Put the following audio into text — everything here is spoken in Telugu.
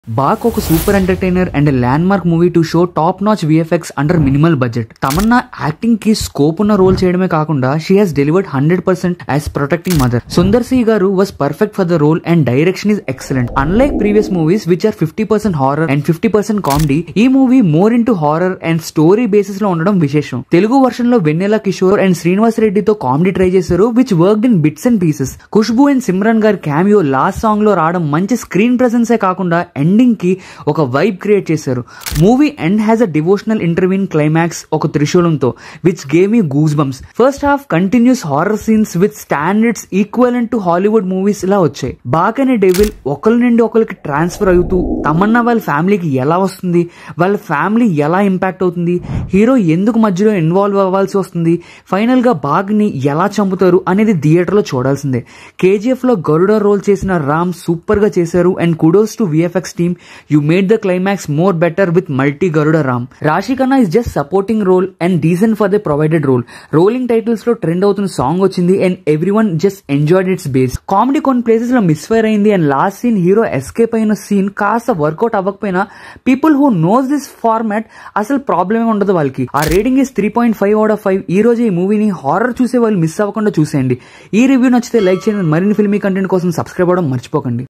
బాక్ ఒక super entertainer and landmark movie to show top notch VFX under minimal budget Tamannaah acting కి స్కోప్ ఉన్న రోల్ చేయడమే కాకుండా she has delivered hundred percent as protecting mother Sundar C garu was perfect for the role and direction is excellent unlike previous movies which are fifty percent horror and fifty percent comedy ఈ movie more into horror and story basis లో ఉండడం విశేషం తెలుగు వర్షన్ లో వెన్నెల కిషోర్ అండ్ శ్రీనివాస్ రెడ్డితో కామెడీ ట్రై చేశారు which work in bits and pieces Khushbu and Simran గారి క్యామియో లాస్ట్ సాంగ్ లో రావడం మంచి స్క్రీన్ ప్రెసెన్సే కాకుండా ఎండింగ్ కి ఒక వైబ్ క్రియేట్ చేశారు movie end has a devotional interwoven climax ఒక త్రిశూలంతో which gave me goosebumps first half continues horror scenes with standards equal to Hollywood movies ఇలా వచ్చాయి బాక్ అనే డెవిల్ ఒకరి నుండి ఒకరికి ట్రాన్స్ఫర్ అవుతూ తమన్నా వాళ్ళ ఫ్యామిలీకి ఎలా వస్తుంది వాళ్ళ ఫ్యామిలీ ఎలా ఇంపాక్ట్ అవుతుంది హీరో ఎందుకు మధ్యలో ఇన్వాల్వ్ అవ్వాల్సి వస్తుంది ఫైనల్ గా బాగ్ ని ఎలా చంపుతారు అనేది థియేటర్ లో చూడాల్సిందే కేజీఎఫ్ లో గరుడ రోల్ చేసిన రామ్ సూపర్ గా చేశారు and kudos to VFX team you made the climax more better with multi Garuda Ram Rashi Khanna is just supporting role and decent for the provided role rolling titles లో ట్రెండ్ అవుతున్న సాంగ్ వచ్చింది and every one just enjoyed it's base comedy కొన్ని ప్లేసెస్ లో మిస్ఫైర్ అయింది and last scene hero escape అయిన సీన్ కాస్త వర్కౌట్ అవ్వకపోయినా people who knows this format అసలు ప్రాబ్లమే ఉండదు వాళ్ళకి ఆ rating is three point five out of five ఈ రోజు ఈ మూవీని హారర్ చూసే వాళ్ళు మిస్ అవ్వకుండా చూసేయండి ఈ రివ్యూ నచ్చితే లైక్ చేయండి మరిన్ని ఫిల్మీ కంటెంట్ కోసం సబ్స్క్రైబ్ అవ్వడం మర్చిపోకండి